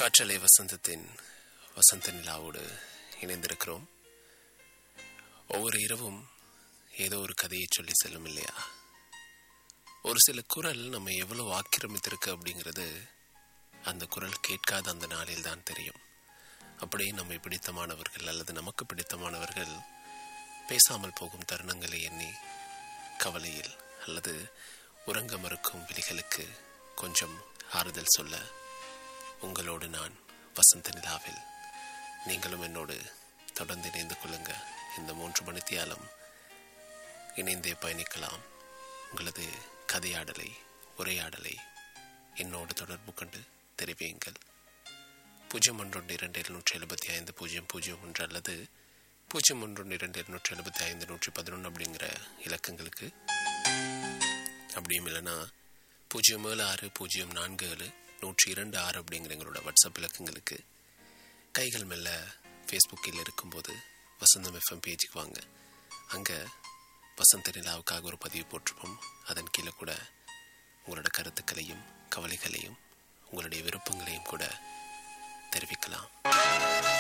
காற்றலை வசந்தத்தின் வசந்த நிலாவோடு இணைந்திருக்கிறோம் ஒவ்வொரு இரவும் ஏதோ ஒரு கதையை சொல்லி செல்லும் இல்லையா ஒரு சில குரல் நம்ம எவ்வளவு ஆக்கிரமித்திருக்கு அப்படிங்கிறது அந்த குரல் கேட்காத அந்த நாளில் தான் தெரியும் அப்படியே நம்மை பிடித்தமானவர்கள் அல்லது நமக்கு பிடித்தமானவர்கள் பேசாமல் போகும் தருணங்களை எண்ணி கவலையில் அல்லது உறங்க மறுக்கும் விழிகளுக்கு கொஞ்சம் ஆறுதல் சொல்ல உங்களோடு நான் வசந்த நிலாவில் நீங்களும் என்னோடு தொடர்ந்து இணைந்து கொள்ளுங்க இந்த மூன்று மணித்தியாலம் இணைந்தே பயணிக்கலாம் உங்களது கதையாடலை உரையாடலை என்னோடு தொடர்பு கொண்டு தெரிவியுங்கள் பூஜ்ஜியம் ஒன்றொன்று இரண்டு எழுநூற்றி எழுபத்தி ஐந்து பூஜ்ஜியம் பூஜ்ஜியம் ஒன்று அல்லது பூஜ்ஜியம் ஒன்றொன்று இரண்டு எழுநூற்றி எழுபத்தி ஐந்து நூற்றி பதினொன்று அப்படிங்கிற இலக்கங்களுக்கு அப்படியும் இல்லைன்னா பூஜ்ஜியம் ஏழு ஆறு பூஜ்ஜியம் நான்கு ஏழு நூற்றி இரண்டு ஆறு அப்படிங்கிற எங்களோட வாட்ஸ்அப் இலக்கங்களுக்கு கைகள் மெல்ல ஃபேஸ்புக்கில் இருக்கும்போது வசந்தம் எஃப்எம் பேஜுக்கு வாங்க அங்கே வசந்த நிலாவுக்காக ஒரு பதிவு போட்டிருப்போம் அதன் கீழே கூட உங்களோட கருத்துக்களையும் கவலைகளையும் உங்களுடைய விருப்பங்களையும் கூட தெரிவிக்கலாம்